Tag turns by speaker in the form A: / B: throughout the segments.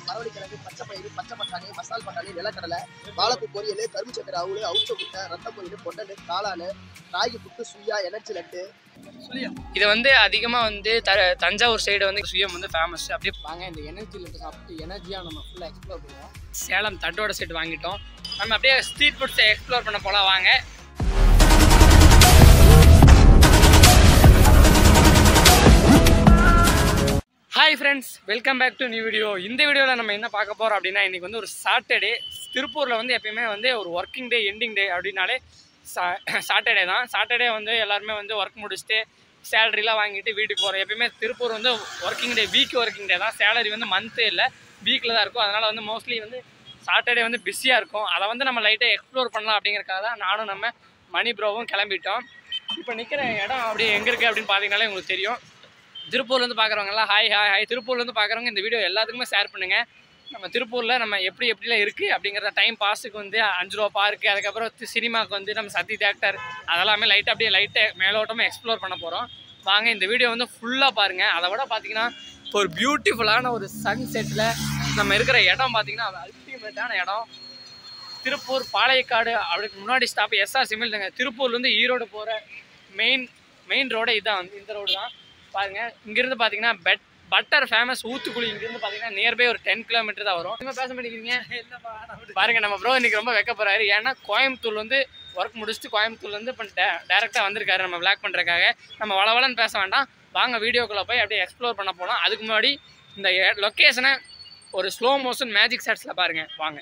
A: மரவள்ளிக்கிழங்கு பச்சை பயிறு பச்சை பட்டாணி மசால் பட்டாணி நிலக்கடலை வாழைப்பூ பொரியல் கரும்பு சக்கரை அவுளு அவுச்ச முட்டை ரத்த பொரியல் பொண்டல் காளானு ராகி புட்டு சுய்யா எனர்ஜி லட்டு
B: இது வந்து அதிகமாக வந்து த தஞ்சாவூர் சைடு வந்து சுயம் வந்து ஃபேமஸ் அப்படியே
C: வாங்க இந்த எனர்ஜி லட்டு சாப்பிட்டு எனர்ஜியாக நம்ம ஃபுல்லாக எக்ஸ்ப்ளோர் பண்ணுவோம்
B: சேலம் தட்டோட செட் வாங்கிட்டோம் நம்ம அப்படியே ஸ்ட்ரீட் ஃபுட்ஸை எக்ஸ்ப்ளோர் பண்ண போலாம் வாங்க hi friends welcome back to new video இந்த வீடியோவில் நம்ம என்ன பார்க்க போகிறோம் அப்படின்னா இன்றைக்கி வந்து ஒரு சாட்டர்டே திருப்பூரில் வந்து எப்பயுமே வந்து ஒரு ஒர்க்கிங் டே எண்டிங் டே அப்படின்னாலே சா சாட்டர்டே தான் சாட்டர்டே வந்து எல்லாருமே வந்து ஒர்க் முடிச்சுட்டு சேலரிலாம் வாங்கிட்டு வீட்டுக்கு போகிறோம் எப்பயுமே திருப்பூர் வந்து working day week working day தான் சேலரி வந்து மந்த்து இல்லை வீக்கில் தான் இருக்கும் அதனால் வந்து மோஸ்ட்லி வந்து சாட்டர்டே வந்து பிஸியாக இருக்கும் அதை வந்து நம்ம லைட்டாக எக்ஸ்ப்ளோர் பண்ணலாம் அப்படிங்கிறக்காக தான் நானும் நம்ம மணி ப்ரோவும் கிளம்பிட்டோம் இப்போ நிற்கிற இடம் அப்படியே எங்கே இருக்குது அப்படின்னு பார்த்தீங்கனாலே உங்களுக்கு தெரியும் திருப்பூர்லேருந்து பார்க்குறவங்கலாம் ஹாய் ஹாய் ஹாய் திருப்பூர்லேருந்து பார்க்குறவங்க இந்த வீடியோ எல்லாத்துக்குமே ஷேர் பண்ணுங்கள் நம்ம திருப்பூரில் நம்ம எப்படி எப்படிலாம் இருக்குது அப்படிங்கிறத டைம் பாஸுக்கு வந்து அஞ்சு ரூபா பார்க்கு அதுக்கப்புறம் தி- சினிமாவுக்கு வந்து நம்ம சத்தி தேட்டர் அதெல்லாமே லைட்டாக அப்படியே லைட்டாக மேலோட்டமாக எக்ஸ்ப்ளோர் பண்ண போகிறோம் வாங்க இந்த வீடியோ வந்து ஃபுல்லாக பாருங்கள் அதை விட பார்த்தீங்கன்னா இப்போ ஒரு பியூட்டிஃபுல்லான ஒரு சன் செட்டில் நம்ம இருக்கிற இடம் பார்த்தீங்கன்னா அல்டிமேட்டான இடம் திருப்பூர் பாளையக்காடு அதுக்கு முன்னாடி ஸ்டாப் எஸ்ஆர் சிமில்தாங்க திருப்பூர்லேருந்து ஈரோடு போகிற மெயின் மெயின் ரோடே இதான் வந்து இந்த ரோடு தான் பாருங்க இங்கிருந்து பார்த்தீங்கன்னா பெட் பட்டர் ஃபேமஸ் ஊத்துக்குழி இங்கிருந்து பார்த்தீங்கன்னா நியர்பை ஒரு டென் கிலோமீட்டர் தான் வரும் நீங்கள் பேச மாட்டேங்கிறீங்க பாருங்க நம்ம ப்ரோ இன்னைக்கு ரொம்ப வைக்க போறாரு ஏன்னா கோயம்புத்தூர் வந்து ஒர்க் முடிச்சுட்டு கோயம்புத்தூர்லேருந்து இப்போ டேரெக்டாக வந்திருக்காரு நம்ம விளாக் பண்ணுறதுக்காக நம்ம வளவலன்னு பேச வேண்டாம் வாங்க வீடியோக்குள்ளே போய் அப்படியே எக்ஸ்ப்ளோர் பண்ண போகலாம் அதுக்கு முன்னாடி இந்த லொக்கேஷனை ஒரு ஸ்லோ மோஷன் மேஜிக் ஷாட்ஸில் பாருங்க வாங்க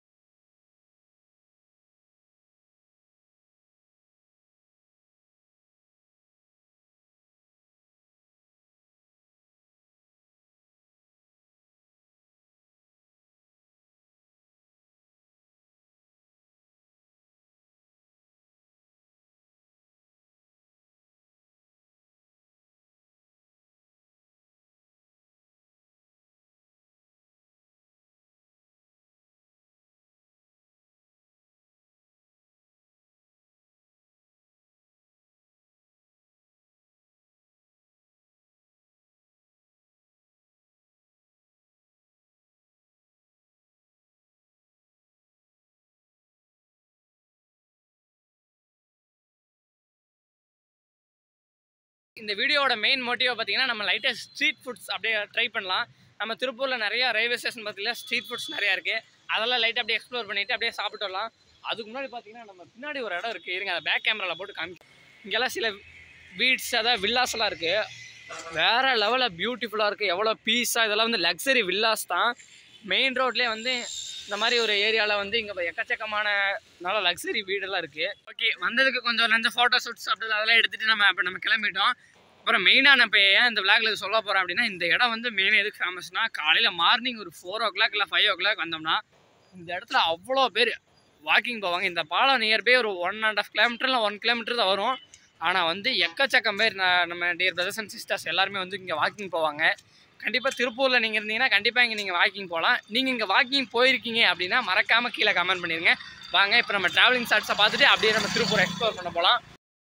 B: இந்த வீடியோவோட மெயின் மோட்டிவ் பார்த்தீங்கன்னா நம்ம லைட்டாக ஸ்ட்ரீட் ஃபுட்ஸ் அப்படியே ட்ரை பண்ணலாம் நம்ம திருப்பூரில் நிறையா ரயில்வே ஸ்டேஷன் பார்த்தீங்கன்னா ஸ்ட்ரீட் ஃபுட்ஸ் நிறையா இருக்குது அதெல்லாம் லைட்டாக அப்படியே எக்ஸ்ப்ளோர் பண்ணிவிட்டு அப்படியே சாப்பிட்டு வரலாம் அதுக்கு முன்னாடி பார்த்தீங்கன்னா நம்ம பின்னாடி ஒரு இடம் இருக்குது இருங்க அதை பேக் கேமராவில் போட்டு காமி இங்கெல்லாம் சில வீட்ஸ் அதாவது villas எல்லாம் இருக்குது வேறு லெவலில் பியூட்டிஃபுல்லாக இருக்குது எவ்வளோ பீஸாக இதெல்லாம் வந்து லக்ஸரி வில்லாஸ் தான் மெயின் ரோட்லேயே வந்து இந்த மாதிரி ஒரு ஏரியாவில் வந்து இங்கே எக்கச்சக்கமான நல்ல லக்ஸரி வீடெல்லாம் இருக்குது ஓகே வந்ததுக்கு கொஞ்சம் லஞ்சம் ஃபோட்டோ ஷூட்ஸ் அப்படி அதெல்லாம் எடுத்துகிட்டு நம்ம இப்போ நம்ம கிளம்பிட்டோம் அப்புறம் மெயினாக நான் இப்போ ஏன் இந்த விளாக்ல சொல்ல போகிறேன் அப்படின்னா இந்த இடம் வந்து மெயினாக எதுக்கு ஃபேமஸ்னா காலையில் மார்னிங் ஒரு ஃபோர் ஓ கிளாக் இல்லை ஃபைவ் ஓ கிளாக் வந்தோம்னா இந்த இடத்துல அவ்வளோ பேர் வாக்கிங் போவாங்க இந்த பாலம் நியர்பை ஒரு ஒன் அண்ட் ஆஃப் கிலோமீட்டர் இல்லை ஒன் கிலோமீட்டர் தான் வரும் ஆனால் வந்து எக்கச்சக்கம் பேர் நான் நம்ம டியர் பிரதர்ஸ் அண்ட் சிஸ்டர்ஸ் எல்லாருமே வந்து இங்கே வாக்கிங் போவாங்க கண்டிப்பாக திருப்பூரில் நீங்கள் இருந்தீங்கன்னா கண்டிப்பாக இங்கே நீங்கள் வாக்கிங் போகலாம் நீங்கள் இங்கே வாக்கிங் போயிருக்கீங்க அப்படின்னா மறக்காமல் கீழே கமெண்ட் பண்ணிடுங்க வாங்க இப்போ நம்ம ட்ராவலிங் ஷார்ட்ஸை பார்த்துட்டு அப்படியே நம்ம திருப்பூர் எக்ஸ்ப்ளோர் பண்ண போகலாம்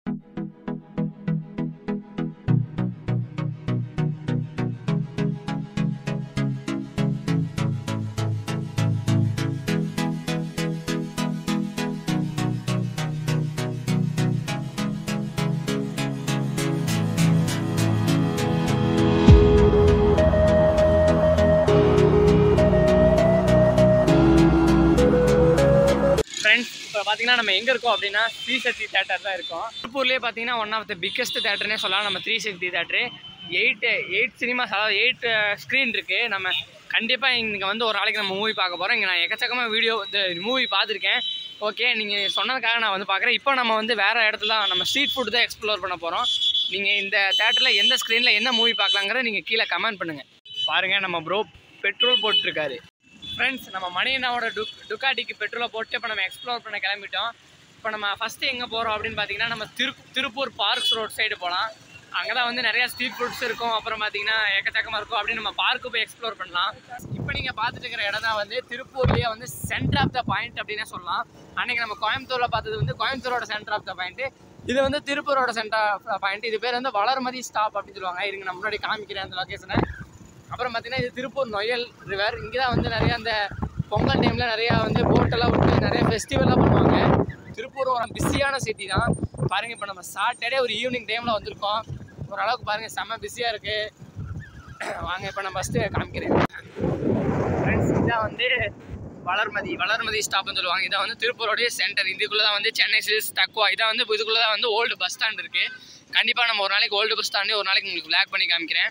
B: ஃப்ரெண்ட்ஸ் இப்போ பார்த்தீங்கன்னா நம்ம எங்கே இருக்கோம் அப்படின்னா த்ரீ சக்தி தேட்டர் தான் இருக்கோம் திருப்பூர்லேயே பார்த்தீங்கன்னா ஒன் ஆஃப் த பிக்கஸ்ட் தேட்டர்னே சொல்லலாம் நம்ம three Sakthi theatre eight eight cinemas அதாவது எயிட் ஸ்க்ரீன் இருக்குது நம்ம கண்டிப்பாக இங்கே வந்து ஒரு நாளைக்கு நம்ம மூவி பார்க்க போகிறோம் இங்கே நான் எக்கச்சக்கமாக வீடியோ இந்த மூவி பார்த்துருக்கேன் ஓகே நீங்கள் சொன்னதுக்காக நான் வந்து பார்க்குறேன் இப்போ நம்ம வந்து வேறு இடத்துல நம்ம ஸ்ட்ரீட் ஃபுட் தான் எக்ஸ்ப்ளோர் பண்ண போகிறோம் நீங்கள் இந்த தேட்டரில் எந்த ஸ்க்ரீனில் என்ன மூவி பார்க்கலாங்கிறத நீங்கள் கீழே கமெண்ட் பண்ணுங்கள் பாருங்கள் நம்ம ப்ரோ பெட்ரோல் போட்டிருக்காரு ஃப்ரெண்ட்ஸ் நம்ம மணியனாவோட டுக் டுக்காட்டிக்கு பெட்ரோலை போட்டு இப்போ நம்ம எக்ஸ்ப்ளோர் பண்ண கிளம்பிட்டோம் இப்போ நம்ம ஃபஸ்ட்டு எங்கே போகிறோம் அப்படின்னு பார்த்தீங்கன்னா நம்ம திரு திருப்பூர் பார்க்ஸ் ரோட் சைடு போகலாம் அங்கே தான் வந்து நிறையா ஸ்ட்ரீட் ஃபுட்ஸ் இருக்கும் அப்புறம் பார்த்தீங்கன்னா எக்கச்சக்கமாக இருக்கும் அப்படின்னு நம்ம பார்க்கு போய் எக்ஸ்ப்ளோர் பண்ணலாம் இப்போ நீங்கள் பார்த்துட்டு இருக்கிற இடம் தான் வந்து திருப்பூர்லேயே வந்து சென்டர் ஆஃப் த பாயிண்ட் அப்படின்னே சொல்லலாம் அன்றைக்கி நம்ம கோயம்புத்தூரில் பார்த்தது வந்து கோயம்புத்தூரோட சென்டர் ஆஃப் த பாயிண்ட் இது வந்து திருப்பூரோட சென்டர் ஆஃப் த பாயிண்ட் இது பேர் வந்து வளர்மதி ஸ்டாப் அப்படின்னு சொல்லுவாங்க இருங்க நான் முன்னாடி காமிக்கிறேன் அந்த லொக்கேஷனை அப்புறம் பார்த்தீங்கன்னா இது திருப்பூர் நொயல் ரிவர் இங்கே தான் வந்து நிறைய அந்த பொங்கல் டைமில் நிறையா வந்து போட்டெல்லாம் விட்டு நிறைய ஃபெஸ்டிவல்லாம் பண்ணுவாங்க திருப்பூர் ஒரு பிஸியான சிட்டி தான் பாருங்கள் இப்போ நம்ம சாட்டர்டே ஒரு ஈவினிங் டைமில் வந்திருக்கோம் ஓரளவுக்கு பாருங்கள் செம்ம பிஸியாக இருக்குது வாங்க இப்போ நான் ஃபஸ்ட்டு காமிக்கிறேன் ஃப்ரெண்ட்ஸ் இதான் வந்து வளர்மதி வளர்மதி ஸ்டாப்னு சொல்லுவாங்க இதான் வந்து திருப்பூரோடைய சென்டர் இதுக்குள்ளே தான் வந்து சென்னை சில்ஸ் தக்குவா இதான் வந்து இதுக்குள்ளே தான் வந்து ஓல்டு பஸ் ஸ்டாண்ட் இருக்குது கண்டிப்பாக நம்ம ஒரு நாளைக்கு ஓல்டு பஸ் ஸ்டாண்டு ஒரு நாளைக்கு உங்களுக்கு பிளாக் பண்ணி காமிக்கிறேன்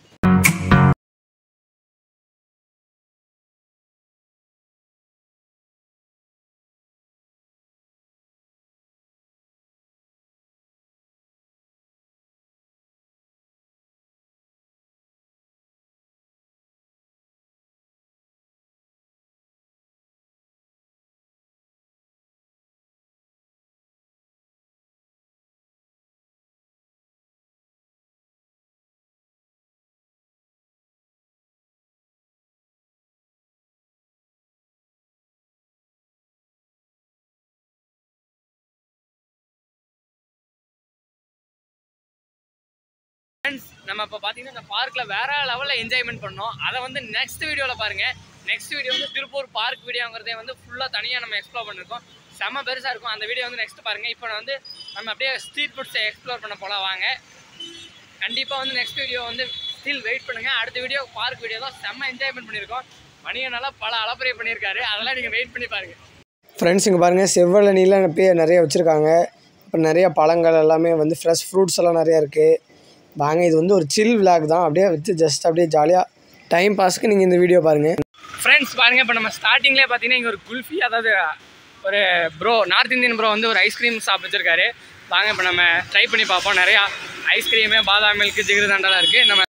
B: ஃப்ரெண்ட்ஸ் நம்ம இப்போ பார்த்தீங்கன்னா இந்த பார்க்கில் வேற லெவலில் என்ஜாய்மெண்ட் பண்ணோம் அதை வந்து நெக்ஸ்ட் வீடியோவில் பாருங்கள் நெக்ஸ்ட் வீடியோ வந்து திருப்பூர் பார்க் வீடியோங்கிறதே வந்து ஃபுல்லாக தனியாக நம்ம எக்ஸ்ப்ளோர் பண்ணிருக்கோம் செம்ம பெருசாக இருக்கும் அந்த வீடியோ வந்து நெக்ஸ்ட் பாருங்கள் இப்போ வந்து நம்ம அப்படியே ஸ்ட்ரீட் ஃபுட்ஸை எக்ஸ்ப்ளோர் பண்ண போகலாம் வாங்க கண்டிப்பாக வந்து நெக்ஸ்ட் வீடியோ வந்து ஸ்டில் வெயிட் பண்ணுங்கள் அடுத்த வீடியோ பார்க் வீடியோ தான் செம்ம என்ஜாய்மெண்ட் பண்ணியிருக்கோம் மணியனால பல அலப்பறை பண்ணியிருக்காரு அதெல்லாம் நீங்கள் வெயிட் பண்ணி பாருங்கள்
D: ஃப்ரெண்ட்ஸ் இங்கே பாருங்கள் செவ்வழனியில் பே நிறைய வச்சுருக்காங்க அப்புறம் நிறைய பழங்கள் எல்லாமே வந்து ஃப்ரெஷ் ஃப்ரூட்ஸ் எல்லாம் நிறையா இருக்குது வாங்க இது வந்து ஒரு சில் விளாக் தான் அப்படியே வச்சு ஜஸ்ட் அப்படியே ஜாலியாக டைம் பாஸ்க்கு நீங்கள் இந்த வீடியோ பாருங்கள்
B: ஃப்ரெண்ட்ஸ் பாருங்கள் இப்போ நம்ம ஸ்டார்டிங்லேயே பார்த்தீங்கன்னா இங்கே ஒரு குல்ஃபி அதாவது ஒரு ப்ரோ நார்த் இந்தியன் ப்ரோ வந்து ஒரு ஐஸ்கிரீம் ஷாப் வச்சிருக்காரு வாங்க இப்போ நம்ம ட்ரை பண்ணி பார்ப்போம் நிறையா ஐஸ்கிரீமு பாதாம் மில்க் ஜிகிரு தண்டெல்லாம் இருக்குது நம்ம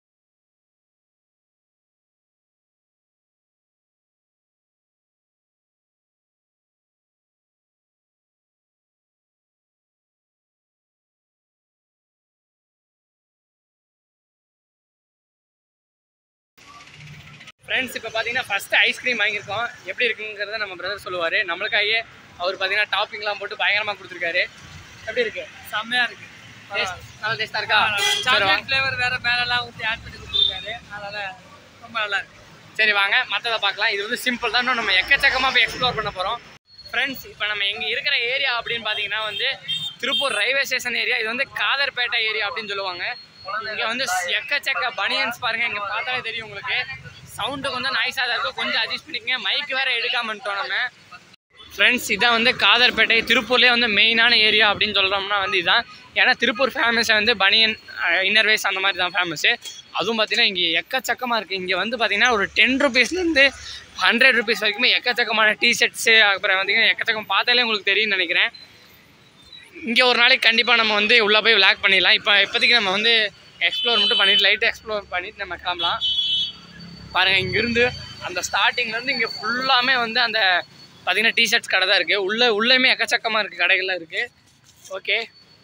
B: ஃப்ரெண்ட்ஸ் இப்போ பார்த்தீங்கன்னா ஃபஸ்ட்டு ஐஸ்கிரீம் வாங்கியிருக்கோம் எப்படி இருக்குங்கிறத நம்ம பிரதர் சொல்லுவார் நம்மளுக்காகவே அவர் பார்த்தீங்கன்னா டாப்பிங்லாம் போட்டு பயங்கரமாக கொடுத்துருக்காரு எப்படி இருக்கு
C: செம்மையா இருக்கு
B: Taste- நல்லா டேஸ்ட்டாக இருக்கா சரி வா.
C: சாக்லேட் ஃப்ளேவர் வேற மேலெல்லாம் ஊற்றி ஆட் பண்ணி கொடுத்துருக்காரு அதனால ரொம்ப நல்லா இருக்கு
B: சரி வாங்க மற்றதை பார்க்கலாம் இது வந்து சிம்பிள் தான் இன்னும் நம்ம எக்கச்சக்கமாக போய் எக்ஸ்ப்ளோர் பண்ண போகிறோம் ஃப்ரெண்ட்ஸ் இப்போ நம்ம எங்கே இருக்கிற ஏரியா அப்படின்னு பார்த்தீங்கன்னா வந்து திருப்பூர் ரயில்வே ஸ்டேஷன் ஏரியா இது வந்து காதர்பேட்டை ஏரியா அப்படின்னு சொல்லுவாங்க இங்கே வந்து எக்கச்சக்க பனியன்ஸ் பாருங்கள் இங்கே பார்த்தாலே தெரியும் உங்களுக்கு சவுண்டு கொஞ்சம் நாய்ஸாக தான் இருக்கும் கொஞ்சம் அட்ஜஸ்ட் பண்ணிக்கங்க மைக் வேறு எடுக்காமட்டோம் நம்ம ஃப்ரெண்ட்ஸ் இதான் வந்து காதர்பேட்டை திருப்பூர்லேயே வந்து மெயினான ஏரியா அப்படின்னு சொல்கிறோம்னா வந்து இதான் ஏன்னா திருப்பூர் ஃபேமஸை வந்து பனியன் இன்னர்வேஸ் அந்த மாதிரி தான் ஃபேமஸ்ஸு அதுவும் பார்த்தீங்கன்னா இங்கே எக்கச்சக்கமாக இருக்குது இங்கே வந்து பார்த்தீங்கன்னா ஒரு டென் ருபீஸ்லேருந்து ஹண்ட்ரட் ருபீஸ் வரைக்குமே எக்கச்சக்கமான டிஷர்ட்ஸு அப்புறம் பார்த்தீங்கன்னா எக்கச்சக்கம் பார்த்தாலே உங்களுக்கு தெரியும்னு நினைக்கிறேன் இங்கே ஒரு நாளைக்கு கண்டிப்பாக நம்ம வந்து உள்ளே போய் விளாக் பண்ணிடலாம் இப்போ இப்போதைக்கு நம்ம வந்து எக்ஸ்ப்ளோர் மட்டும் பண்ணிட்டு லைட்டாக எக்ஸ்ப்ளோர் பண்ணிட்டு நம்ம கிளம்பலாம் பாருங்கள் இங்கேருந்து அந்த ஸ்டார்டிங்லேருந்து இங்கே ஃபுல்லாமே வந்து அந்த பார்த்தீங்கன்னா டிஷர்ட்ஸ் கடை தான் இருக்குது உள்ளே உள்ளேயுமே எக்கச்சக்கமாக இருக்குது கடைகள்லாம் இருக்குது ஓகே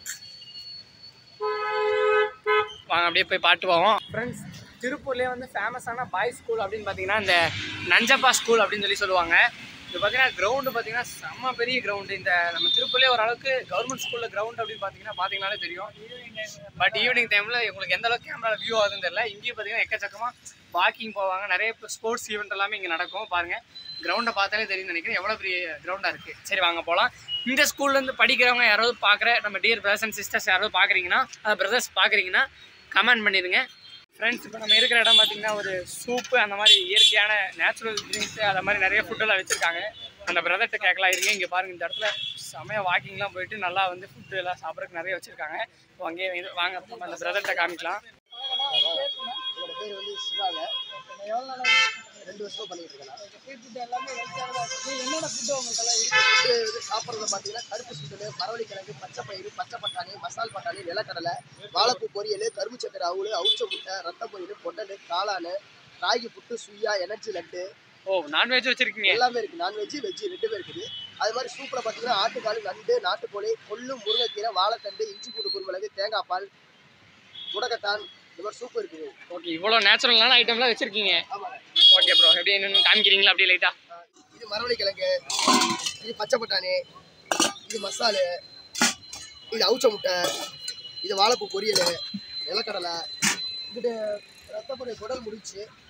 B: வாங்க அப்படியே போய் பாட்டு போவோம் ஃப்ரெண்ட்ஸ் திருப்பூர்லேயே வந்து ஃபேமஸான பாய்ஸ் ஸ்கூல் அப்படின்னு பார்த்தீங்கன்னா இந்த நஞ்சப்பா ஸ்கூல் அப்படின்னு சொல்லி சொல்லுவாங்க இது பார்த்தீங்கன்னா கிரவுண்டு பார்த்தீங்கன்னா செம்ம பெரிய கிரவுண்டு இந்த நம்ம திருப்பூர்லேயே ஓரளவுக்கு கவர்மெண்ட் ஸ்கூலில் கிரவுண்ட் அப்படின்னு பார்த்தீங்கன்னா பார்த்தீங்கனாலே தெரியும் பட் ஈவினிங் டைமில் உங்களுக்கு எந்த அளவுக்கு கேமரா வியூ ஆகுதுன்னு தெரியல இங்கேயும் பார்த்தீங்கன்னா எக்கச்சக்கமாக வாக்கிங் போவாங்க நிறைய ஸ்போர்ட்ஸ் ஈவெண்ட் எல்லாமே இங்கே நடக்கும் பாருங்கள் கிரவுண்டை பார்த்தாலே தெரியும்னு நினைக்கிறேன் எவ்வளோ பெரிய கிரவுண்டாக இருக்குது சரி வாங்க போகலாம் இந்த ஸ்கூல்லேருந்து படிக்கிறவங்க யாராவது பார்க்குற நம்ம டியர் பிரதர்ஸ் அண்ட் சிஸ்டர்ஸ் யாராவது பார்க்குறீங்கன்னா பிரதர்ஸ் பார்க்குறீங்கன்னா கமெண்ட் பண்ணிடுங்க ஃப்ரெண்ட்ஸ் இப்போ நம்ம இருக்கிற இடம் பார்த்தீங்கன்னா ஒரு சூப்பு அந்த மாதிரி இயற்கையான நேச்சுரல் ட்ரிங்க்ஸு அந்த மாதிரி நிறைய ஃபுட்டெல்லாம் வச்சுருக்காங்க அந்த பிரதர்கிட்ட கேட்கலாம் இருங்க இங்கே பாருங்கள் இந்த இடத்துல செமையாக வாக்கிங்லாம் போயிட்டு நல்லா வந்து ஃபுட்டு எல்லாம் சாப்பிட்றதுக்கு நிறைய வச்சுருக்காங்க இப்போ அங்கேயே இது வாங்க நம்ம அந்த பிரதர்கிட்ட காமிக்கலாம்
A: என்னோட பேர் வந்து சிவாங்க ரெண்டு வருஷமா பண்ணிட்டு இருக்கேன்
C: என்னென்ன ஃபுட்டு உங்களுக்கு எல்லாம்
A: ஃபுட்டு வந்து சாப்பிட்றதுல பார்த்தீங்கன்னா கருப்பு சுண்டல் மரவள்ளி கிழங்கு பச்சை பயிறு பச்சை பட்டாணி மசால் பட்டாணி நிலக்கடலை வாழைப்பூ பொரியல் கரும்பு சக்கரை அவுள் அவுச்ச முட்டை ரத்த பொரியல் பொட்டல் காளான் ராகி புட்டு சுய்யா எனர்ஜி லட்டு
B: ஓ நான்வெஜ் வச்சுருக்கீங்க
A: எல்லாமே இருக்கு நான்வெஜ் வெஜ் ரெண்டுமே இருக்குது அது மாதிரி சூப்பில் பார்த்தீங்கன்னா ஆட்டுக்கால் நண்டு நாட்டுக்கோழி கொள்ளு முருங்கைக்கீரை வாழைத்தண்டு இஞ்சி பூண்டு குருமிளகு தேங்காய் பால் முடக்கத்தான் இந்த மாதிரி சூப் இருக்குது
B: ஓகே இவ்வளோ நேச்சுரலான ஐட்டம்லாம் வச்சுருக்கீங்க
A: ஆமாங்க
B: ஓகே ப்ரோ எப்படி என்னென்னு காமிக்கிறீங்களா அப்படியே லைட்டாக
A: ஆஹ் இது மரவள்ளி கிழங்கு இது பச்சை பட்டாணி இது மசாலு இது அவுச்ச முட்டை இது வாழைப்பூ பொரியல் நிலக்கடலை இங்கிட்டு ரத்தப்பொடி குடல் முடிச்சு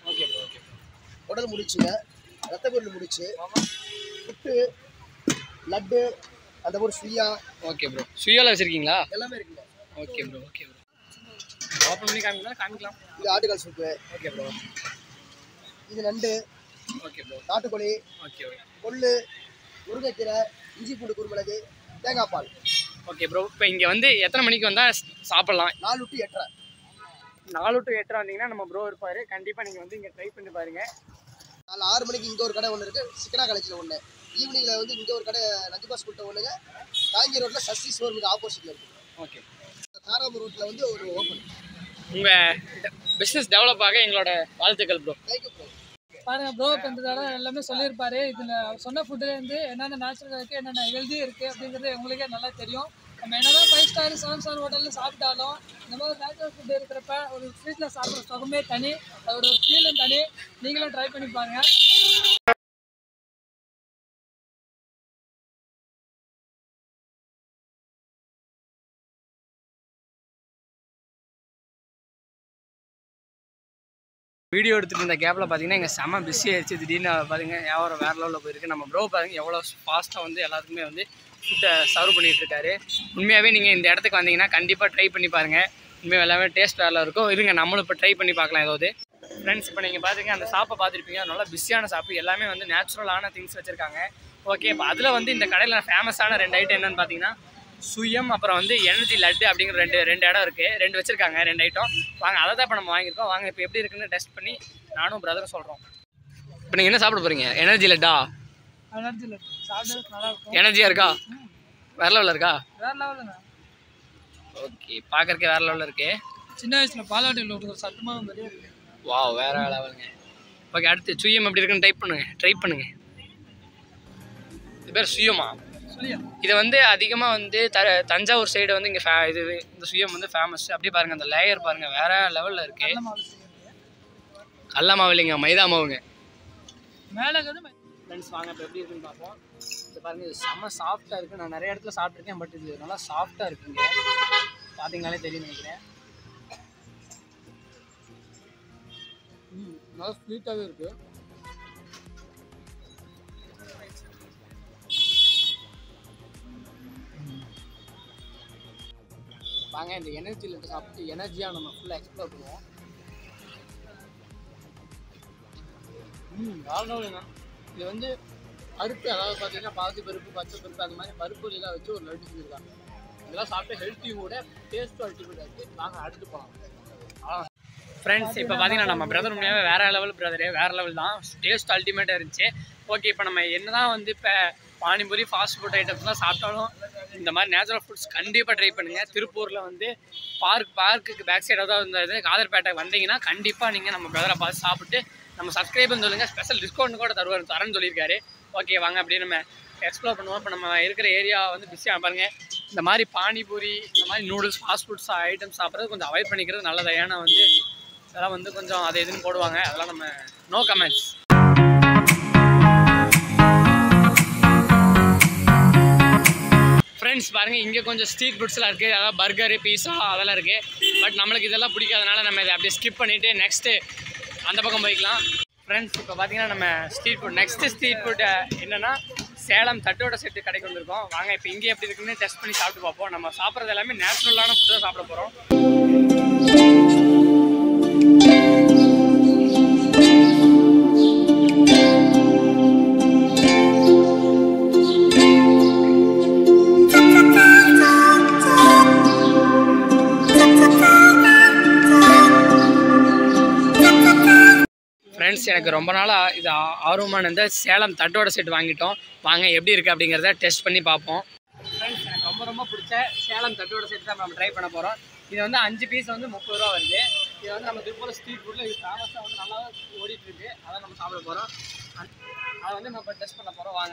B: ஓகே ப்ரோ ஓகே
A: உடல் முடிச்சுங்க ரத்த பொருள் முடிச்சு புட்டு லட்டு அந்த மாதிரி சுய்யா
B: ஓகே ப்ரோ சுயோல வச்சிருக்கீங்களா
A: எல்லாமே இருக்குங்க
B: okay bro okay bro open பண்ணி காமிக்கலாம் காமிக்கலாம்
A: இது ஆட்டுக்கால் சூப்பு
B: ஓகே ப்ரோ
A: இது நண்டு
B: ஓகே ப்ரோ
A: நாட்டுக்கோழி
B: ஓகே ஓகே
A: கொள்ளு முருங்கைக்கீரை இஞ்சி பூண்டு குருமிளகு தேங்காய் பால்
B: ஓகே ப்ரோ இப்போ இங்கே வந்து எத்தனை மணிக்கு வந்தால் சாப்பிட்லாம்
A: நாலு டு எட்டரை
B: நாலு டு எட்டரை வந்தீங்கன்னா நம்ம ப்ரோ இருப்பார் கண்டிப்பாக நீங்கள் வந்து இங்கே ட்ரை பண்ணி பாருங்க
A: நாலு ஆறு மணிக்கு இங்கே ஒரு கடை ஒன்று இருக்குது சிக்கனா காலேஜில் ஒன்று ஈவினிங்கில் வந்து இங்கே ஒரு கடை நஞ்சுபா ஸ்கூல்கிட்ட ஒன்றுங்க காங்கி ரோட்டில் சசி ஸ்டோருக்கு ஆப்போசிட்டில் இருக்குது
B: ஓகே
A: தாராபுரம் ரோட்டில் வந்து ஒரு ஓப்பன்
B: உங்கள் பிஸ்னஸ் டெவலப் ஆக எங்களோட வாழ்த்துக்கள் ப்ரோ
A: தேங்க்யூ ப்ரோ
C: பாருங்க ப்ரோ இப்போ இந்த தடவை எல்லாமே சொல்லியிருப்பாரு இதில் அவர் சொன்ன ஃபுட்டுலேருந்து என்னென்ன நேச்சுரல் இருக்குது என்னென்ன ஹெல்தி இருக்குது அப்படிங்கிறது உங்களுக்கே நல்லா தெரியும் நம்ம என்னதான் ஃபைவ் ஸ்டார் செவன் ஸ்டார் ஹோட்டலில் சாப்பிட்டாலும் இந்த மாதிரி நேச்சுரல் ஃபுட் இருக்கிறப்ப ஒரு ஸ்வீட்டில் சாப்பிட்ற சுகமே தனி அதோட ஒரு ஃபீலும் தனி நீங்களும் ட்ரை பண்ணி பாருங்க
B: வீடியோ எடுத்துட்டு இருந்த கேப்பில் பார்த்தீங்கன்னா இங்கே செம்ம பிஸி ஆயிடுச்சு திடீர்னு பாருங்க வியாபாரம் வேறு லெவலில் போயிருக்கு நம்ம ப்ரோ பாருங்க எவ்வளோ ஃபாஸ்ட்டாக வந்து எல்லாத்துக்குமே வந்து ஃபுட்டை சர்வ் பண்ணிட்டு இருக்காரு உண்மையாகவே நீங்கள் இந்த இடத்துக்கு வந்தீங்கன்னா கண்டிப்பாக ட்ரை பண்ணி பாருங்கள் உண்மையாக எல்லாமே டேஸ்ட் வேலை இருக்கும் இருங்க நம்மளும் இப்போ ட்ரை பண்ணி பார்க்கலாம் ஏதாவது ஃப்ரெண்ட்ஸ் இப்போ நீங்கள் பார்த்துங்க அந்த ஷாப்பை பார்த்துருப்பீங்க நல்லா பிஸியான ஷாப்பு எல்லாமே வந்து நேச்சுரலான திங்ஸ் வச்சுருக்காங்க ஓகே இப்போ அதில் வந்து இந்த கடையில் ஃபேமஸான ரெண்டு ஐட்டம் என்னன்னு பார்த்தீங்கன்னா சுயம் அப்புறம் வந்து எனர்ஜி லட்டு அப்படிங்கிற ரெண்டு ரெண்டு இடம் இருக்குது ரெண்டு வச்சுருக்காங்க ரெண்டு ஐட்டம் வாங்க அதை தான் இப்போ நம்ம வாங்கியிருக்கோம் வாங்க இப்போ எப்படி இருக்குன்னு டெஸ்ட் பண்ணி நானும் பிரதரும் சொல்கிறோம் இப்போ நீங்கள் என்ன சாப்பிட போகிறீங்க எனர்ஜி லட்டா
C: எனர்ஜியில் சாப்பிட்றது நல்லா இருக்கும்
B: எனர்ஜியாக இருக்கா வேற லெவலில் இருக்கா
C: வேறு லெவலுங்க
B: ஓகே பார்க்கறக்கே வேற லெவலில் இருக்கு
C: சின்ன வயசில் பாலாட்டியில் ஒரு சட்டமாக மாதிரியே இருக்குது
B: வா வேற லெவலுங்க ஓகே அடுத்து சுயம் எப்படி இருக்குன்னு டைப் பண்ணுங்க ட்ரை பண்ணுங்க இது பேர் சுயமா
C: சொல்லியா
B: இது வந்து அதிகமாக வந்து த தஞ்சாவூர் சைடு வந்து இங்கே ஃபே இது இந்த சுயம் வந்து ஃபேமஸ் அப்படியே பாருங்க அந்த லேயர் பாருங்க வேற லெவலில் இருக்கு
C: நல்ல மாவு செய்யுது
B: கடல மாவு இல்லைங்க மைதா மாவுங்க
C: மேலே இருக்கிறது
B: ஃப்ரெண்ட்ஸ் வாங்க இப்போ எப்படி இருக்குன்னு பார்ப்போம் இது பாருங்க இது செம்ம சாஃப்டாக இருக்குது நான் நிறைய இடத்துல சாப்பிட்ருக்கேன் பட் இது நல்லா சாஃப்டாக இருக்குங்க பார்த்தீங்கனாலே தெரியும் நினைக்கிறேன் ம் நல்லா ஸ்வீட்டாகவே இருக்குது வாங்க இந்த எனர்ஜி லட்டு சாப்பிட்டு எனர்ஜியாக நம்ம ஃபுல்லாக எக்ஸ்ப்ளோர் பண்ணுவோம் ம் வாழ்நாளுங்க இது வந்து பருப்பு அதாவது பார்த்தீங்கன்னா பாசி பருப்பு பச்சை பருப்பு அந்த மாதிரி பருப்பு எல்லாம் வச்சு ஒரு லட்டு செஞ்சுருக்காங்க இதெல்லாம் சாப்பிட்டு ஹெல்த்தியும் கூட டேஸ்ட்டும் அல்டிமேட் இருக்குது வாங்க அடுத்து போகலாம் ஃப்ரெண்ட்ஸ் இப்போ பார்த்தீங்கன்னா நம்ம பிரதர் உண்மையாகவே வேற லெவல் பிரதரு வேற லெவல் தான் டேஸ்ட் அல்டிமேட்டாக இருந்துச்சு ஓகே இப்போ நம்ம என்னதான் வந்து இப்போ பானிபூரி ஃபாஸ்ட் ஃபுட் ஐட்டம்ஸ்லாம் சாப்பிட்டாலும் இந்த மாதிரி நேச்சுரல் ஃபுட்ஸ் கண்டிப்பாக ட்ரை பண்ணுங்கள் திருப்பூரில் வந்து பார்க் பார்க்குக்கு பேக் சைடு ஏதாவது இந்த இது காதர்பேட்டை வந்தீங்கன்னா கண்டிப்பாக நீங்கள் நம்ம பிரதரை பார்த்து சாப்பிட்டு நம்ம சப்ஸ்கிரைபர்னு சொல்லுங்கள் ஸ்பெஷல் டிஸ்கவுண்ட் கூட தருவார் தரேன்னு சொல்லியிருக்காரு ஓகே வாங்க அப்படியே நம்ம எக்ஸ்ப்ளோர் பண்ணுவோம் இப்போ நம்ம இருக்கிற ஏரியா வந்து பிஸியாக பாருங்க இந்த மாதிரி பானிபூரி இந்த மாதிரி நூடுல்ஸ் ஃபாஸ்ட் ஃபுட்ஸ் ஐட்டம்ஸ் சாப்பிட்றது கொஞ்சம் அவாய்ட் பண்ணிக்கிறது நல்லது ஏன்னா வந்து இதெல்லாம் வந்து கொஞ்சம் அது இதுன்னு போடுவாங்க அதெல்லாம் நம்ம நோ கமெண்ட்ஸ் ஃப்ரெண்ட்ஸ் பாருங்க இங்கே கொஞ்சம் ஸ்ட்ரீட் ஃபுட்ஸ்லாம் இருக்குது அதாவது பர்கரு பீஸா அதெல்லாம் இருக்குது பட் நம்மளுக்கு இதெல்லாம் பிடிக்காதனால நம்ம இதை அப்படியே ஸ்கிப் பண்ணிவிட்டு நெக்ஸ்ட்டு அந்த பக்கம் போய்க்கலாம் ஃப்ரெண்ட்ஸ் இப்போ பார்த்தீங்கன்னா நம்ம street food next street food என்னென்னா சேலம் தட்டோட செட்டு கடைக்கு வந்திருக்கோம் வாங்க இப்போ இங்கே எப்படி இருக்குன்னு டெஸ்ட் பண்ணி சாப்பிட்டு பார்ப்போம் நம்ம சாப்பிட்றது எல்லாமே நேச்சுரலான ஃபுட்டு தான் சாப்பிட போகிறோம் ஃப்ரெண்ட்ஸ் எனக்கு ரொம்ப நாளாக இது ஆ- ஆர்வமான இந்த சேலம் தட்டோட செட் வாங்கிட்டோம் வாங்க எப்படி இருக்குது அப்படிங்கிறத டெஸ்ட் பண்ணி பார்ப்போம் ஃப்ரெண்ட்ஸ் எனக்கு ரொம்ப ரொம்ப பிடிச்ச சேலம் தட்டோட செட் தான் நம்ம ட்ரை பண்ண போகிறோம் இது வந்து அஞ்சு பீஸ் வந்து முப்பது ரூபா வருது இது வந்து நம்ம திருப்பூர் ஸ்ட்ரீட் ஃபுட்டில் இது ஃபேமஸாக வந்து நல்லா ஓடிட்டு இருக்கு அதை நம்ம சாப்பிட போகிறோம் அதை வந்து நம்ம டெஸ்ட் பண்ண போகிறோம் வாங்க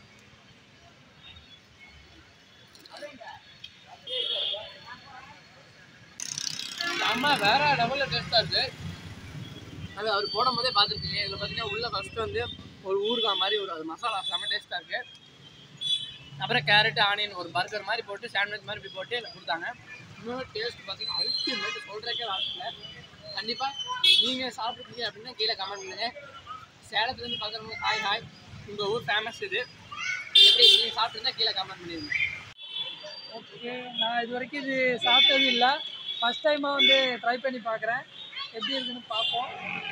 B: செம்ம வேற லெவலில் டேஸ்ட்டாக இருக்குது அது அவர் போடும் போதே பார்த்துருப்பீங்க இதில் பார்த்தீங்கன்னா உள்ள ஃபஸ்ட்டு வந்து ஒரு ஊறுகாய் மாதிரி ஒரு அது மசாலா செம்ம டேஸ்ட்டாக இருக்குது அப்புறம் கேரட் ஆனியன் ஒரு பர்கர் மாதிரி போட்டு சாண்ட்விச் மாதிரி இப்படி போட்டு இதில் கொடுத்தாங்க இன்னொரு டேஸ்ட் பார்த்தீங்கன்னா அல்டிமேட் சொல்கிறக்கே வார்த்தை கண்டிப்பாக நீங்கள் சாப்பிட்ருக்கீங்க அப்படின்னா கீழே கமெண்ட் பண்ணுங்கள் சேலத்துலேருந்து பார்க்குறவங்க ஹாய் ஹாய் உங்கள் ஊர் ஃபேமஸ் இது எப்படி நீங்கள் சாப்பிட்ருந்தா கீழே கமெண்ட் பண்ணிடுங்க
C: ஓகே நான் இது வரைக்கும் இது சாப்பிட்டது இல்லை ஃபஸ்ட் டைமாக வந்து ட்ரை பண்ணி பார்க்குறேன் எப்படி இருக்குன்னு பார்ப்போம்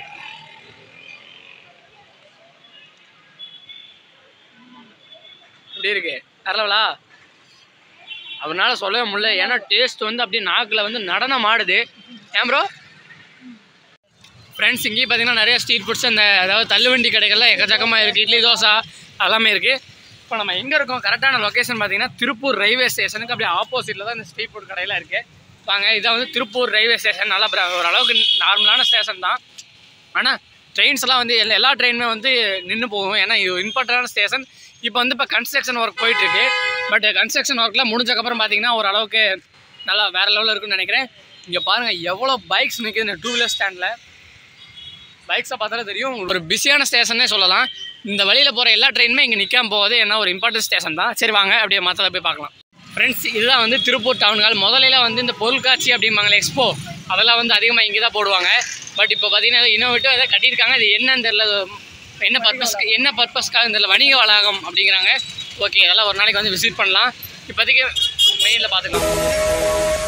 B: எப்படி இருக்கு தரலவலா அவனால சொல்லவே முடியல ஏன்னா டேஸ்ட் வந்து அப்படியே நாக்கில் வந்து நடனம் ஆடுது ஏன் ப்ரோ ஃப்ரெண்ட்ஸ் இங்கேயும் பார்த்தீங்கன்னா நிறைய ஸ்ட்ரீட் ஃபுட்ஸ் அந்த அதாவது தள்ளுவண்டி கடைகள்லாம் எக்கச்சக்கமாக இருக்குது இட்லி தோசை எல்லாமே இருக்குது இப்போ நம்ம எங்கே இருக்கோம் கரெக்டான லொக்கேஷன் பார்த்தீங்கன்னா திருப்பூர் ரயில்வே ஸ்டேஷனுக்கு அப்படியே ஆப்போசிட்டில் தான் இந்த ஸ்ட்ரீட் ஃபுட் கடையெல்லாம் இருக்குது வாங்க இதான் வந்து திருப்பூர் ரயில்வே ஸ்டேஷன் நல்லா bra- ஓரளவுக்கு நார்மலான ஸ்டேஷன் தான் ஆனால் ட்ரெயின்ஸ் எல்லாம் வந்து எல்லா எல்லா ட்ரெயினுமே வந்து நின்று போகும் ஏன்னா இது இம்பார்ட்டண்டான ஸ்டேஷன் இப்போ வந்து இப்போ கன்ஸ்ட்ரக்ஷன் ஒர்க் போயிட்டுருக்கு பட் கன்ஸ்ட்ரக்ஷன் ஒர்க்கில் முடிஞ்சக்கப்புறம் பார்த்தீங்கன்னா ஓரளவுக்கு நல்லா வேறு லெவலில் இருக்குன்னு நினைக்கிறேன் இங்கே பாருங்கள் எவ்வளோ பைக்ஸ் நிற்குது இந்த டூ வீலர் ஸ்டாண்டில் பைக்ஸை பார்த்தாலே தெரியும் ஒரு பிஸியான ஸ்டேஷனே சொல்லலாம் இந்த வழியில் போகிற எல்லா ட்ரெயினுமே இங்கே நிற்காம போகுது ஏன்னா ஒரு இம்பார்ட்டன்ட் ஸ்டேஷன் தான் சரி வாங்க அப்படியே மற்றதை போய் பார்க்கலாம் ஃப்ரெண்ட்ஸ் இதுதான் வந்து திருப்பூர் டவுன் ஹால் முதல்ல வந்து இந்த பொருட்காட்சி அப்படிம்பாங்களே எக்ஸ்போ அதெல்லாம் வந்து அதிகமாக இங்கே தான் போடுவாங்க பட் இப்போ பார்த்தீங்கன்னா இன்னோவேட்டிவ் எதாவது கட்டியிருக்காங்க அது என்னன்னு தெரியல அது என்ன பர்பஸ்க்கு என்ன பர்பஸ்க்காக தெரியல வணிக வளாகம் அப்படிங்கிறாங்க ஓகே அதெல்லாம் ஒரு நாளைக்கு வந்து விசிட் பண்ணலாம் இப்போதைக்கு மெயினில் பார்த்துக்கலாம்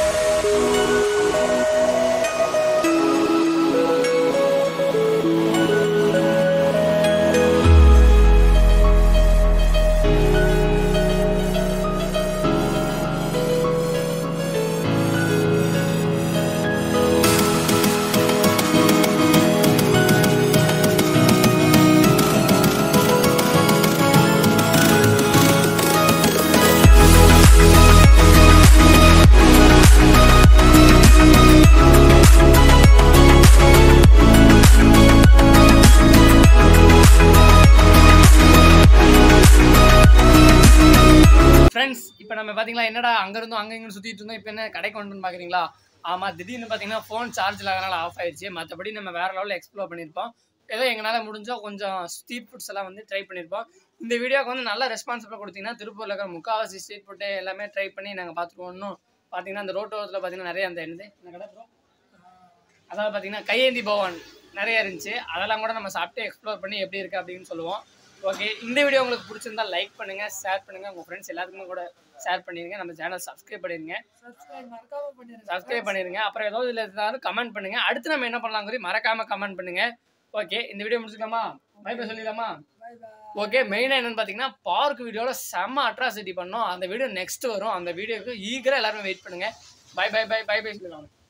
B: ஃப்ரெண்ட்ஸ் இப்போ நம்ம பார்த்தீங்களா என்னடா அங்கே இருந்தோம் அங்கே இங்கே சுற்றிட்டு இருந்தோம் இப்போ என்ன கடைக்கு வந்துன்னு பார்க்குறீங்களா ஆமாம் திடீர்னு பார்த்தீங்கன்னா ஃபோன் சார்ஜ் இல்லாதனால ஆஃப் ஆயிடுச்சு மற்றபடி நம்ம வேறு லெவலில் எக்ஸ்ப்ளோர் பண்ணியிருப்போம் ஏதோ எங்களால் முடிஞ்சோ கொஞ்சம் ஸ்ட்ரீட் ஃபுட்ஸ் எல்லாம் வந்து ட்ரை பண்ணியிருப்போம் இந்த வீடியோக்கு வந்து நல்ல ரெஸ்பான்சிபிளாக கொடுத்தீங்கன்னா திருப்பூரில் இருக்கிற முக்காவாசி ஸ்ட்ரீட் ஃபுட்டு எல்லாமே ட்ரை பண்ணி நாங்கள் பார்த்துருவோம் இன்னும் பார்த்தீங்கன்னா அந்த ரோட்டோரத்தில் பார்த்தீங்கன்னா நிறைய அந்த என்னது என்ன கடை bro? அதாவது பார்த்தீங்கன்னா கையேந்தி பவன் நிறைய இருந்துச்சு அதெல்லாம் கூட நம்ம சாப்பிட்டு எக்ஸ்ப்ளோர் பண்ணி எப்படி இருக்குது அப்படின்னு சொல்லுவோம் ஓகே இந்த வீடியோ உங்களுக்கு பிடிச்சிருந்தா லைக் பண்ணுங்கள் ஷேர் பண்ணுங்கள் உங்கள் ஃப்ரெண்ட்ஸ் எல்லாத்துக்குமே கூட ஷேர் பண்ணிடுங்க நம்ம சேனல் சப்ஸ்கிரைப் பண்ணிடுங்க
C: சப்ஸ்கிரைப் மறக்காம பண்ணிடுங்க
B: சப்ஸ்கிரைப் பண்ணிடுங்க அப்புறம் ஏதாவது இதில் இருந்தாலும் கமெண்ட் பண்ணுங்கள் அடுத்து நம்ம என்ன பண்ணலாம் குறி மறக்காமல் கமெண்ட் பண்ணுங்கள் ஓகே இந்த வீடியோ முடிச்சுக்கலாமா பை பை சொல்லிடலாமா
C: பை பை
B: ஓகே மெயினாக என்னென்னு பார்த்தீங்கன்னா பார்க் வீடியோவில் செம்ம அட்ராசிட்டி பண்ணோம் அந்த வீடியோ நெக்ஸ்ட் வரும் அந்த வீடியோக்கு ஈகராக எல்லாருமே வெயிட் பண்ணுங்கள் bye bye bye bye bye சொல்லலாம்